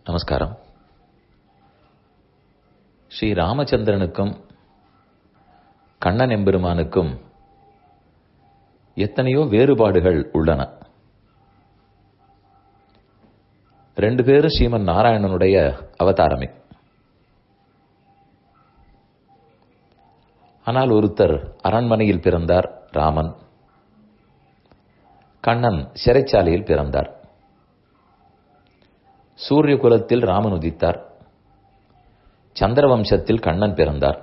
நமஸ்காரம் ஸ்ரீ ராமச்சந்திரனுக்கும் கண்ணன் எம்பெருமானுக்கும் எத்தனையோ வேறுபாடுகள் உள்ளன ரெண்டு பேரும் ஸ்ரீமன் நாராயணனுடைய அவதாரமே ஆனால் ஒருத்தர் அரண்மனையில் பிறந்தார் ராமன் கண்ணன் சிறைச்சாலையில் பிறந்தார் சூரிய குலத்தில் ராமன் உதித்தார் சந்திரவம்சத்தில் கண்ணன் பிறந்தார்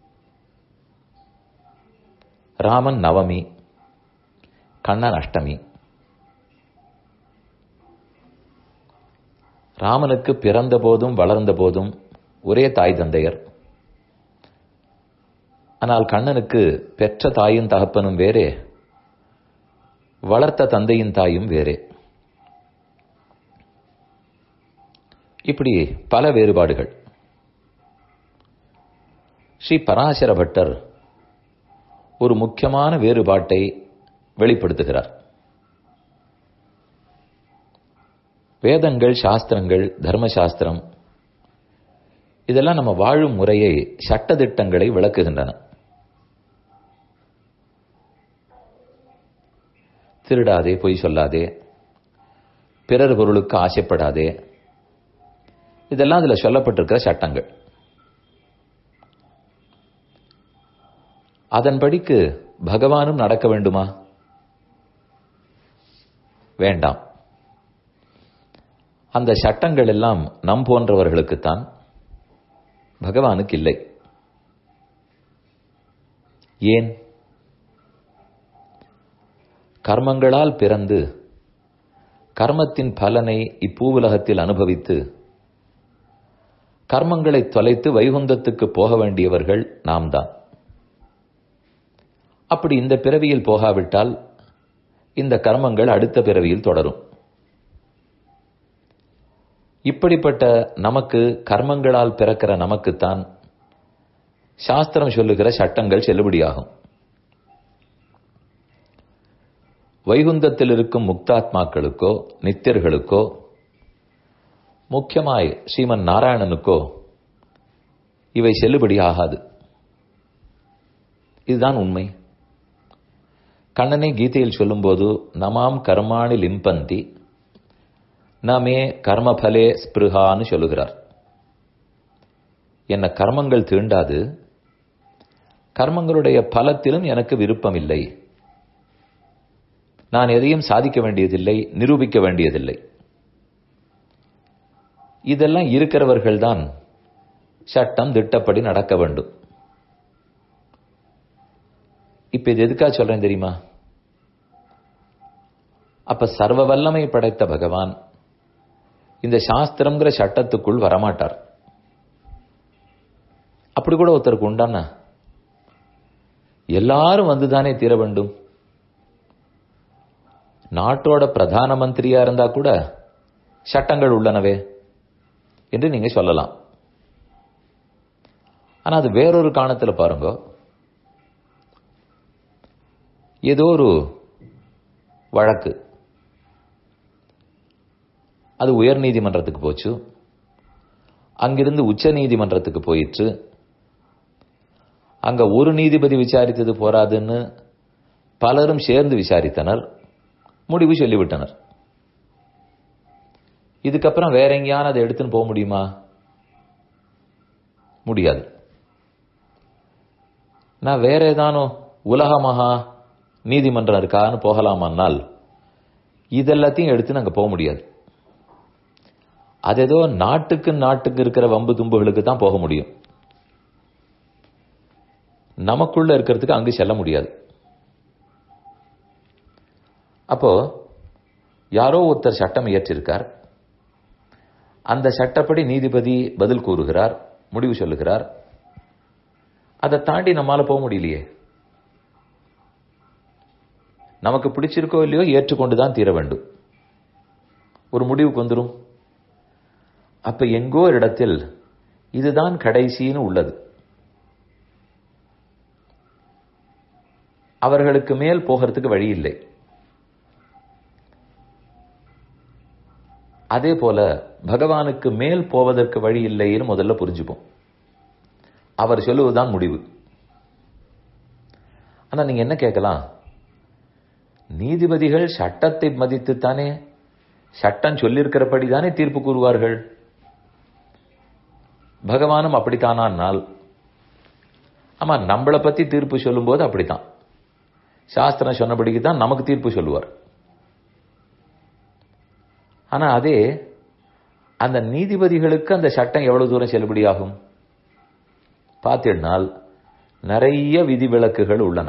ராமன் நவமி கண்ணன் அஷ்டமி ராமனுக்கு பிறந்த போதும் வளர்ந்த போதும் ஒரே தாய் தந்தையர் ஆனால் கண்ணனுக்கு பெற்ற தாயும் தகப்பனும் வேறே வளர்த்த தந்தையின் தாயும் வேறே இப்படி பல வேறுபாடுகள் ஸ்ரீ பராசர பட்டர் ஒரு முக்கியமான வேறுபாட்டை வெளிப்படுத்துகிறார் வேதங்கள் சாஸ்திரங்கள் தர்மசாஸ்திரம் இதெல்லாம் நம்ம வாழும் முறையை சட்டதிட்டங்களை விளக்குகின்றன திருடாதே பொய் சொல்லாதே பிறர் பொருளுக்கு ஆசைப்படாதே இதெல்லாம் அதுல சொல்லப்பட்டிருக்கிற சட்டங்கள் அதன்படிக்கு பகவானும் நடக்க வேண்டுமா வேண்டாம் அந்த சட்டங்கள் எல்லாம் நம் போன்றவர்களுக்குத்தான் பகவானுக்கு இல்லை ஏன் கர்மங்களால் பிறந்து கர்மத்தின் பலனை இப்பூவுலகத்தில் அனுபவித்து கர்மங்களை தொலைத்து வைகுந்தத்துக்கு போக வேண்டியவர்கள் நாம் தான் அப்படி இந்த பிறவியில் போகாவிட்டால் இந்த கர்மங்கள் அடுத்த பிறவியில் தொடரும் இப்படிப்பட்ட நமக்கு கர்மங்களால் பிறக்கிற நமக்குத்தான் சாஸ்திரம் சொல்லுகிற சட்டங்கள் செல்லுபடியாகும் வைகுந்தத்தில் இருக்கும் முக்தாத்மாக்களுக்கோ நித்தியர்களுக்கோ முக்கியமாய் ஸ்ரீமன் நாராயணனுக்கோ இவை செல்லுபடி ஆகாது இதுதான் உண்மை கண்ணனை கீதையில் சொல்லும்போது நமாம் கர்மாணி லிம்பந்தி நமே கர்மபலே ஸ்பிருகான்னு சொல்லுகிறார் என்ன கர்மங்கள் தீண்டாது கர்மங்களுடைய பலத்திலும் எனக்கு விருப்பம் இல்லை நான் எதையும் சாதிக்க வேண்டியதில்லை நிரூபிக்க வேண்டியதில்லை இதெல்லாம் இருக்கிறவர்கள் தான் சட்டம் திட்டப்படி நடக்க வேண்டும் இப்ப இது எதுக்கா சொல்றேன் தெரியுமா அப்ப சர்வ வல்லமை படைத்த பகவான் இந்த சாஸ்திரம்ங்கிற சட்டத்துக்குள் வரமாட்டார் அப்படி கூட ஒருத்தருக்கு உண்டானா எல்லாரும் வந்துதானே தீர வேண்டும் நாட்டோட பிரதான மந்திரியா இருந்தா கூட சட்டங்கள் உள்ளனவே என்று நீங்க சொல்லலாம் ஆனா அது வேறொரு காணத்துல பாருங்க ஏதோ ஒரு வழக்கு அது உயர் நீதிமன்றத்துக்கு போச்சு அங்கிருந்து உச்ச நீதிமன்றத்துக்கு போயிற்று அங்க ஒரு நீதிபதி விசாரித்தது போராதுன்னு பலரும் சேர்ந்து விசாரித்தனர் முடிவு சொல்லிவிட்டனர் இதுக்கப்புறம் வேற எங்கேயான அதை எடுத்துன்னு போக முடியுமா முடியாது நான் வேற ஏதானோ உலக மகா நீதிமன்றம் இருக்கான்னு போகலாமான்னால் இதெல்லாத்தையும் எடுத்து நாங்க போக முடியாது அது ஏதோ நாட்டுக்கு நாட்டுக்கு இருக்கிற வம்பு தும்புகளுக்கு தான் போக முடியும் நமக்குள்ள இருக்கிறதுக்கு அங்கு செல்ல முடியாது அப்போ யாரோ ஒருத்தர் சட்டம் இயற்றிருக்கார் அந்த சட்டப்படி நீதிபதி பதில் கூறுகிறார் முடிவு சொல்லுகிறார் அதை தாண்டி நம்மால போக முடியலையே நமக்கு பிடிச்சிருக்கோ இல்லையோ ஏற்றுக்கொண்டுதான் தீர வேண்டும் ஒரு முடிவுக்கு வந்துடும் அப்ப எங்கோ ஒரு இடத்தில் இதுதான் கடைசின்னு உள்ளது அவர்களுக்கு மேல் போகிறதுக்கு வழி இல்லை அதே போல பகவானுக்கு மேல் போவதற்கு வழி இல்லைன்னு முதல்ல புரிஞ்சுப்போம் அவர் சொல்லுவதுதான் முடிவு ஆனா நீங்க என்ன கேட்கலாம் நீதிபதிகள் சட்டத்தை மதித்துத்தானே சட்டம் சொல்லியிருக்கிறபடி தானே தீர்ப்பு கூறுவார்கள் பகவானும் அப்படித்தானால் ஆமா நம்மளை பத்தி தீர்ப்பு சொல்லும்போது அப்படித்தான் சாஸ்திரம் சொன்னபடிக்கு தான் நமக்கு தீர்ப்பு சொல்லுவார் ஆனா அதே அந்த நீதிபதிகளுக்கு அந்த சட்டம் எவ்வளவு தூரம் செல்லுபடியாகும் பார்த்தீங்கன்னால் நிறைய விதிவிலக்குகள் உள்ளன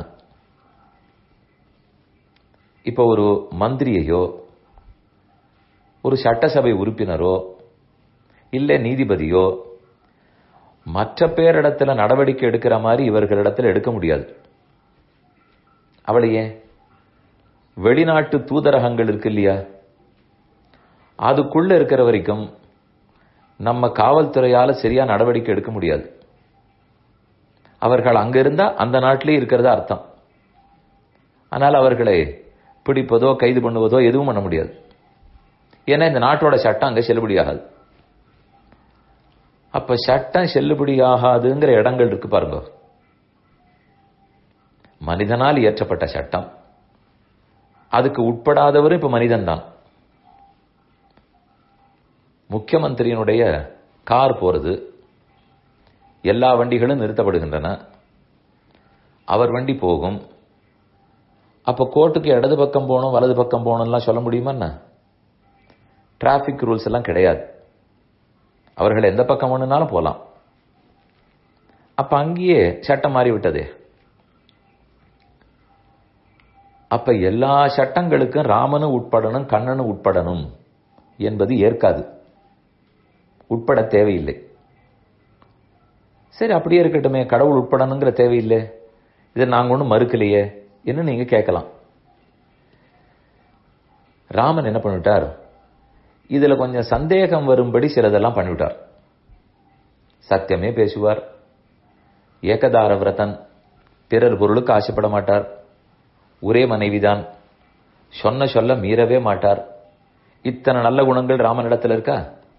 இப்போ ஒரு மந்திரியையோ ஒரு சட்டசபை உறுப்பினரோ இல்ல நீதிபதியோ மற்ற பேரிடத்துல நடவடிக்கை எடுக்கிற மாதிரி இவர்களிடத்துல எடுக்க முடியாது அவளையே வெளிநாட்டு தூதரகங்கள் இருக்கு இல்லையா அதுக்குள்ள இருக்கிற வரைக்கும் நம்ம காவல்துறையால சரியா நடவடிக்கை எடுக்க முடியாது அவர்கள் அங்க இருந்தா அந்த நாட்டிலே இருக்கிறதா அர்த்தம் ஆனால் அவர்களை பிடிப்பதோ கைது பண்ணுவதோ எதுவும் பண்ண முடியாது ஏன்னா இந்த நாட்டோட சட்டம் அங்க செல்லுபடியாகாது அப்ப சட்டம் செல்லுபடியாகாதுங்கிற இடங்கள் இருக்கு பாருங்க மனிதனால் இயற்றப்பட்ட சட்டம் அதுக்கு உட்படாதவரும் இப்ப மனிதன் தான் முக்கியமந்திரியினுடைய கார் போறது எல்லா வண்டிகளும் நிறுத்தப்படுகின்றன அவர் வண்டி போகும் அப்ப கோர்ட்டுக்கு இடது பக்கம் போகணும் வலது பக்கம் போகணும்லாம் சொல்ல முடியுமா என்ன டிராபிக் ரூல்ஸ் எல்லாம் கிடையாது அவர்கள் எந்த பக்கம் வேணும்னாலும் போலாம் அப்ப அங்கேயே சட்டம் மாறி விட்டதே அப்ப எல்லா சட்டங்களுக்கும் ராமனும் உட்படணும் கண்ணனும் உட்படணும் என்பது ஏற்காது உட்பட தேவையில்லை சரி அப்படியே இருக்கட்டுமே கடவுள் உட்படணுங்கிற தேவையில்லை இதை நாங்க ஒன்றும் மறுக்கலையே என்ன நீங்க கேட்கலாம் ராமன் என்ன பண்ணிவிட்டார் இதுல கொஞ்சம் சந்தேகம் வரும்படி சிலதெல்லாம் பண்ணிவிட்டார் சத்தியமே பேசுவார் ஏகதார விரதன் பிறர் பொருளுக்கு ஆசைப்பட மாட்டார் ஒரே மனைவிதான் சொன்ன சொல்ல மீறவே மாட்டார் இத்தனை நல்ல குணங்கள் ராமனிடத்தில் இருக்கா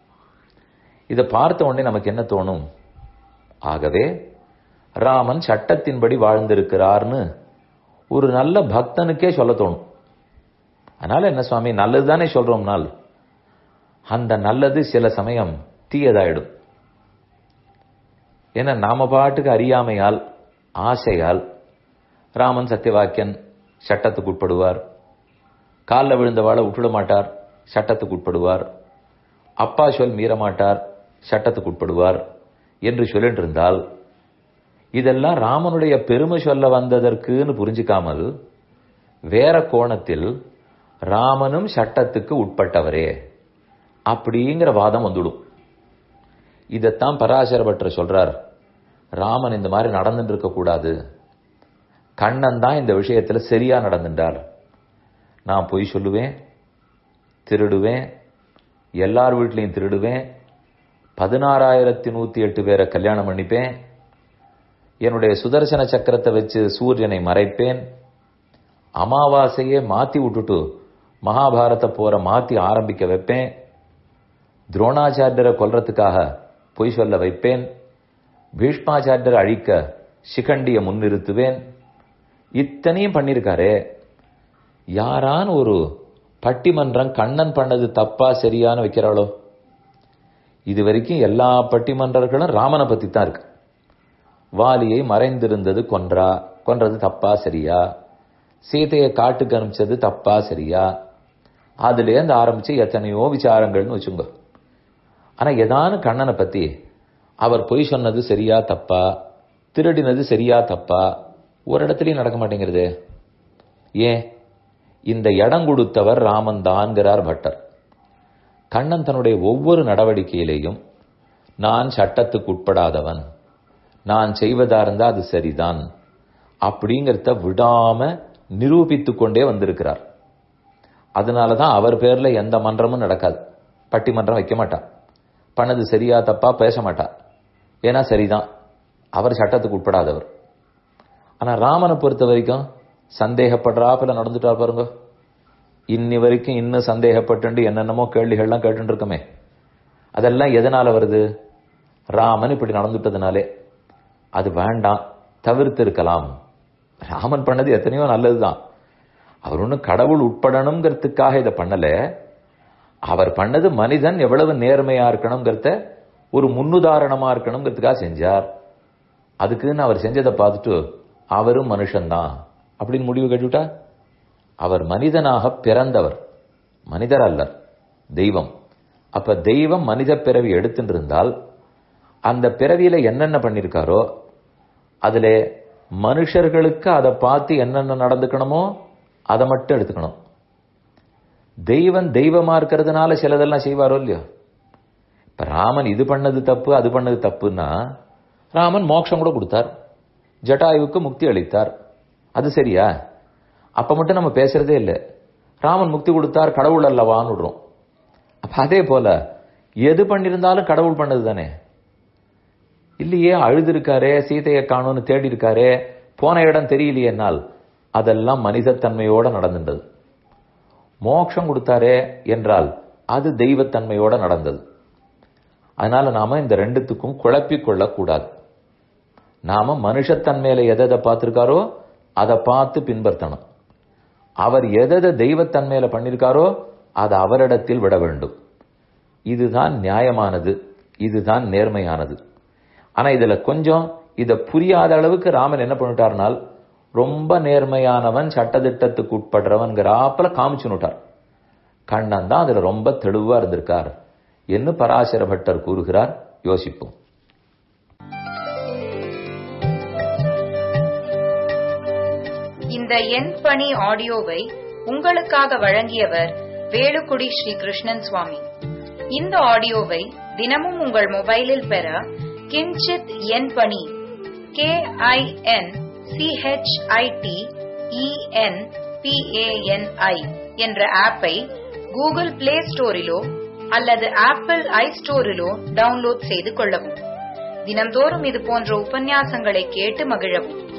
இதை பார்த்த உடனே நமக்கு என்ன தோணும் ஆகவே ராமன் சட்டத்தின்படி வாழ்ந்திருக்கிறார்னு ஒரு நல்ல பக்தனுக்கே சொல்ல தோணும் அதனால என்ன சுவாமி நல்லது தானே சொல்றோம்னால் அந்த நல்லது சில சமயம் தீயதாயிடும் ஏன்னா நாம பாட்டுக்கு அறியாமையால் ஆசையால் ராமன் சத்தியவாக்கியன் சட்டத்துக்கு உட்படுவார் காலில் விழுந்தவாளை விட்டுட மாட்டார் சட்டத்துக்கு உட்படுவார் அப்பா சொல் மீற மாட்டார் சட்டத்துக்கு உட்படுவார் என்று சொல்லிட்டு இருந்தால் இதெல்லாம் ராமனுடைய பெருமை சொல்ல வந்ததற்குன்னு புரிஞ்சுக்காமல் வேற கோணத்தில் ராமனும் சட்டத்துக்கு உட்பட்டவரே அப்படிங்கிற வாதம் வந்துடும் இதைத்தான் பராசர பட்டர் சொல்றார் ராமன் இந்த மாதிரி நடந்துட்டு இருக்க கூடாது கண்ணன் தான் இந்த விஷயத்துல சரியா நடந்துட்டார் நான் பொய் சொல்லுவேன் திருடுவேன் எல்லார் வீட்லையும் திருடுவேன் பதினாறாயிரத்தி நூத்தி எட்டு பேரை கல்யாணம் பண்ணிப்பேன் என்னுடைய சுதர்சன சக்கரத்தை வச்சு சூரியனை மறைப்பேன் அமாவாசையே மாத்தி விட்டுட்டு மகாபாரத போற மாத்தி ஆரம்பிக்க வைப்பேன் துரோணாச்சாரியரை கொல்றதுக்காக பொய் சொல்ல வைப்பேன் பீஷ்மாச்சாரியரை அழிக்க சிகண்டிய முன்னிறுத்துவேன் இத்தனையும் பண்ணிருக்காரே யாரான் ஒரு பட்டிமன்றம் கண்ணன் பண்ணது தப்பா சரியான்னு வைக்கிறாளோ இது வரைக்கும் எல்லா பட்டிமன்றர்களும் ராமனை பத்தி தான் இருக்கு வாலியை மறைந்திருந்தது கொன்றா கொன்றது தப்பா சரியா சீதையை காட்டுக்கு அனுப்பிச்சது தப்பா சரியா அதுலேருந்து ஆரம்பிச்சு எத்தனையோ விசாரங்கள்னு வச்சுங்க ஆனா ஏதானு கண்ணனை பத்தி அவர் பொய் சொன்னது சரியா தப்பா திருடினது சரியா தப்பா ஒரு இடத்துலயும் நடக்க மாட்டேங்கிறது ஏன் இந்த இடம் கொடுத்தவர் ராமன் தான்கிறார் பட்டர் கண்ணன் தன்னுடைய ஒவ்வொரு நடவடிக்கையிலேயும் நான் சட்டத்துக்கு உட்படாதவன் நான் செய்வதா இருந்தா அது சரிதான் அப்படிங்கிறத விடாம நிரூபித்துக் கொண்டே வந்திருக்கிறார் அதனாலதான் அவர் பேர்ல எந்த மன்றமும் நடக்காது பட்டிமன்றம் வைக்க மாட்டான் பண்ணது சரியா தப்பா பேச மாட்டா ஏன்னா சரிதான் அவர் சட்டத்துக்கு உட்படாதவர் ஆனா ராமனை பொறுத்த வரைக்கும் சந்தேகப்படுறாப்புல நடந்துட்டார் பாருங்க இன்னி வரைக்கும் இன்னும் சந்தேகப்பட்டு என்னென்னமோ கேள்விகள்லாம் கேட்டு இருக்கோமே அதெல்லாம் எதனால வருது ராமன் இப்படி நடந்துட்டதுனாலே அது வேண்டாம் தவிர்த்து இருக்கலாம் ராமன் பண்ணது எத்தனையோ நல்லதுதான் அவர் ஒன்றும் கடவுள் உட்படணுங்கிறதுக்காக இதை பண்ணல அவர் பண்ணது மனிதன் எவ்வளவு நேர்மையா இருக்கணுங்கிறத ஒரு முன்னுதாரணமா இருக்கணுங்கிறதுக்காக செஞ்சார் அதுக்குன்னு அவர் செஞ்சதை பார்த்துட்டு அவரும் மனுஷன்தான் அப்படின்னு முடிவு கட்டிவிட்டா அவர் மனிதனாக பிறந்தவர் மனிதர் அல்ல தெய்வம் அப்ப தெய்வம் மனித பிறவி எடுத்துட்டு இருந்தால் அந்த பிறவியில என்னென்ன பண்ணிருக்காரோ அதுல மனுஷர்களுக்கு அதை பார்த்து என்னென்ன நடந்துக்கணுமோ அதை மட்டும் எடுத்துக்கணும் தெய்வம் தெய்வமா இருக்கிறதுனால சிலதெல்லாம் செய்வாரோ இல்லையோ இப்ப ராமன் இது பண்ணது தப்பு அது பண்ணது தப்புன்னா ராமன் மோட்சம் கூட கொடுத்தார் ஜட்டாயுவுக்கு முக்தி அளித்தார் அது சரியா அப்ப மட்டும் நம்ம பேசுறதே இல்லை ராமன் முக்தி கொடுத்தார் கடவுள் அல்லவான்னு விடுறோம் அப்ப அதே போல எது பண்ணிருந்தாலும் கடவுள் பண்ணது தானே இல்லையே அழுது இருக்காரே சீதையை காணும்னு தேடி இருக்காரே போன இடம் தெரியலையேனால் அதெல்லாம் மனிதத்தன்மையோட நடந்துட்டது மோட்சம் கொடுத்தாரே என்றால் அது தெய்வத்தன்மையோட நடந்தது அதனால நாம இந்த ரெண்டுத்துக்கும் குழப்பிக் கொள்ளக்கூடாது நாம மனுஷத்தன்மையில எதை எதை பார்த்திருக்காரோ அதை பார்த்து பின்பற்றணும் அவர் எதை தெய்வத்தன்மையில பண்ணிருக்காரோ அதை அவரிடத்தில் விட வேண்டும் இதுதான் நியாயமானது இதுதான் நேர்மையானது ஆனா இதுல கொஞ்சம் இத புரியாத அளவுக்கு ராமன் என்ன பண்ணிட்டார்னால் ரொம்ப நேர்மையானவன் சட்டத்திட்டத்துக்கு உட்படுறவன்கிறாப்புல காமிச்சுனுட்டார் கண்ணன் தான் அதுல ரொம்ப தெளிவா இருந்திருக்கார் என்று பராசர பட்டர் கூறுகிறார் யோசிப்போம் இந்த எண் பணி ஆடியோவை உங்களுக்காக வழங்கியவர் வேலுக்குடி ஸ்ரீ கிருஷ்ணன் சுவாமி இந்த ஆடியோவை தினமும் உங்கள் மொபைலில் பெற கிஞ்சித் எண் பணி கே ஐ என் சிஹெச்ஐடி இஎன் பிஏஎன்ஐ என்ற ஆப்பை கூகுள் பிளே ஸ்டோரிலோ அல்லது ஆப்பிள் ஐ ஸ்டோரிலோ டவுன்லோட் செய்து கொள்ளவும் தினம்தோறும் இது போன்ற உபன்யாசங்களை கேட்டு மகிழவும்